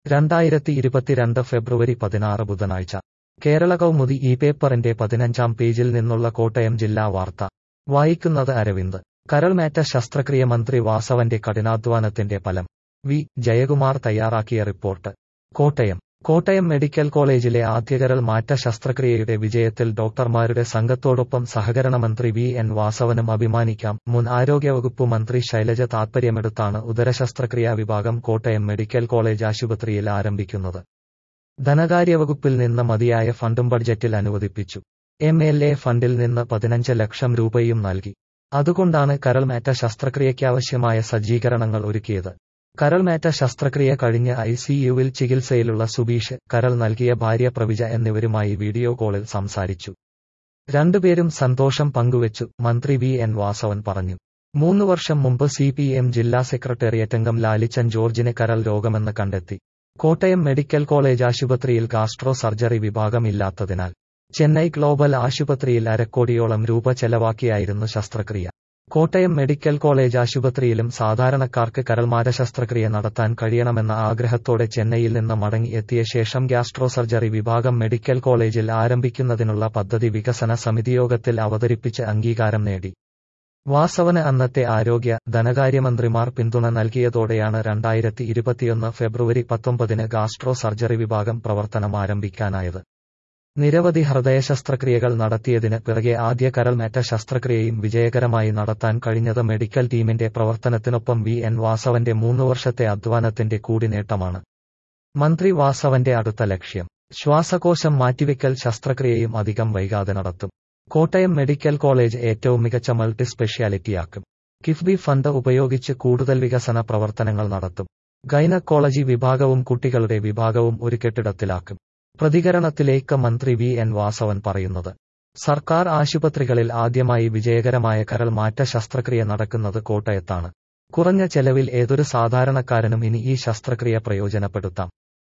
രണ്ടായിരത്തി ഇരുപത്തിരണ്ട് ഫെബ്രുവരി പതിനാറ് ബുധനാഴ്ച കേരള കൗമുദി ഈ പേപ്പറിന്റെ പതിനഞ്ചാം പേജിൽ നിന്നുള്ള കോട്ടയം ജില്ലാ വാർത്ത വായിക്കുന്നത് അരവിന്ദ് കരൾമേറ്റ ശസ്ത്രക്രിയ മന്ത്രി വാസവന്റെ കഠിനാധ്വാനത്തിന്റെ ഫലം വി ജയകുമാർ തയ്യാറാക്കിയ റിപ്പോർട്ട് കോട്ടയം കോട്ടയം മെഡിക്കൽ കോളേജിലെ ആദ്യകരൾ മാറ്റ ശസ്ത്രക്രിയയുടെ വിജയത്തിൽ ഡോക്ടർമാരുടെ സംഘത്തോടൊപ്പം സഹകരണ മന്ത്രി വി എൻ വാസവനും അഭിമാനിക്കാം മുൻ ആരോഗ്യവകുപ്പ് മന്ത്രി ശൈലജ താത്പര്യമെടുത്താണ് ഉദരശസ്ത്രക്രിയാ വിഭാഗം കോട്ടയം മെഡിക്കൽ കോളേജ് ആശുപത്രിയിൽ ആരംഭിക്കുന്നത് ധനകാര്യവകുപ്പിൽ നിന്ന് മതിയായ ഫണ്ടും ബഡ്ജറ്റിൽ അനുവദിപ്പിച്ചു എം എൽ എ ഫണ്ടിൽ നിന്ന് പതിനഞ്ച് ലക്ഷം രൂപയും നൽകി അതുകൊണ്ടാണ് കരൾമേറ്റ ശസ്ത്രക്രിയയ്ക്കാവശ്യമായ സജ്ജീകരണങ്ങൾ ഒരുക്കിയത് കരൾമേറ്റ ശസ്ത്രക്രിയ കഴിഞ്ഞ് ഐ സിയുവിൽ ചികിത്സയിലുള്ള സുബീഷ് കരൾ നൽകിയ ഭാര്യ പ്രവിജ എന്നിവരുമായി വീഡിയോ കോളിൽ സംസാരിച്ചു രണ്ടുപേരും സന്തോഷം പങ്കുവച്ചു മന്ത്രി വി എൻ വാസവൻ പറഞ്ഞു മൂന്നു വർഷം മുമ്പ് സി പി എം ജില്ലാ സെക്രട്ടേറിയറ്റ് അംഗം ലാലിച്ചൻ ജോർജിന് കരൾ രോഗമെന്ന് കണ്ടെത്തി കോട്ടയം മെഡിക്കൽ കോളേജ് ആശുപത്രിയിൽ ഗാസ്ട്രോ സർജറി വിഭാഗം ഇല്ലാത്തതിനാൽ ചെന്നൈ ഗ്ലോബൽ ആശുപത്രിയിൽ അരക്കോടിയോളം രൂപ ചെലവാക്കിയായിരുന്നു ശസ്ത്രക്രിയ കോട്ടയം മെഡിക്കൽ കോളേജ് ആശുപത്രിയിലും സാധാരണക്കാർക്ക് കരൾമാര ശസ്ത്രക്രിയ നടത്താൻ കഴിയണമെന്ന ആഗ്രഹത്തോടെ ചെന്നൈയിൽ നിന്ന് മടങ്ങി എത്തിയ ശേഷം ഗ്യാസ്ട്രോ സർജറി വിഭാഗം മെഡിക്കൽ കോളേജിൽ ആരംഭിക്കുന്നതിനുള്ള പദ്ധതി വികസന സമിതിയോഗത്തിൽ അവതരിപ്പിച്ച് അംഗീകാരം നേടി വാസവന് അന്നത്തെ ആരോഗ്യ ധനകാര്യമന്ത്രിമാർ പിന്തുണ നൽകിയതോടെയാണ് രണ്ടായിരത്തി ഇരുപത്തിയൊന്ന് ഫെബ്രുവരി പത്തൊമ്പതിന് ഗാസ്ട്രോ സർജറി വിഭാഗം പ്രവർത്തനം ആരംഭിക്കാനായത് നിരവധി ഹൃദയ ശസ്ത്രക്രിയകൾ നടത്തിയതിന് പിറകെ ആദ്യ കരൾമേറ്റ ശസ്ത്രക്രിയയും വിജയകരമായി നടത്താൻ കഴിഞ്ഞത് മെഡിക്കൽ ടീമിന്റെ പ്രവർത്തനത്തിനൊപ്പം വി എൻ വാസവന്റെ മൂന്നു വർഷത്തെ അധ്വാനത്തിന്റെ കൂടി നേട്ടമാണ് മന്ത്രി വാസവന്റെ അടുത്ത ലക്ഷ്യം ശ്വാസകോശം മാറ്റിവെക്കൽ ശസ്ത്രക്രിയയും അധികം വൈകാതെ നടത്തും കോട്ടയം മെഡിക്കൽ കോളേജ് ഏറ്റവും മികച്ച മൾട്ടി സ്പെഷ്യാലിറ്റിയാക്കും കിഫ്ബി ഫണ്ട് ഉപയോഗിച്ച് കൂടുതൽ വികസന പ്രവർത്തനങ്ങൾ നടത്തും ഗൈനക്കോളജി വിഭാഗവും കുട്ടികളുടെ വിഭാഗവും ഒരു കെട്ടിടത്തിലാക്കും പ്രതികരണത്തിലേക്ക് മന്ത്രി വി എൻ വാസവൻ പറയുന്നത് സർക്കാർ ആശുപത്രികളിൽ ആദ്യമായി വിജയകരമായ കരൾ മാറ്റ ശസ്ത്രക്രിയ നടക്കുന്നത് കോട്ടയത്താണ് കുറഞ്ഞ ചെലവിൽ ഏതൊരു സാധാരണക്കാരനും ഇനി ഈ ശസ്ത്രക്രിയ പ്രയോജനപ്പെടുത്താം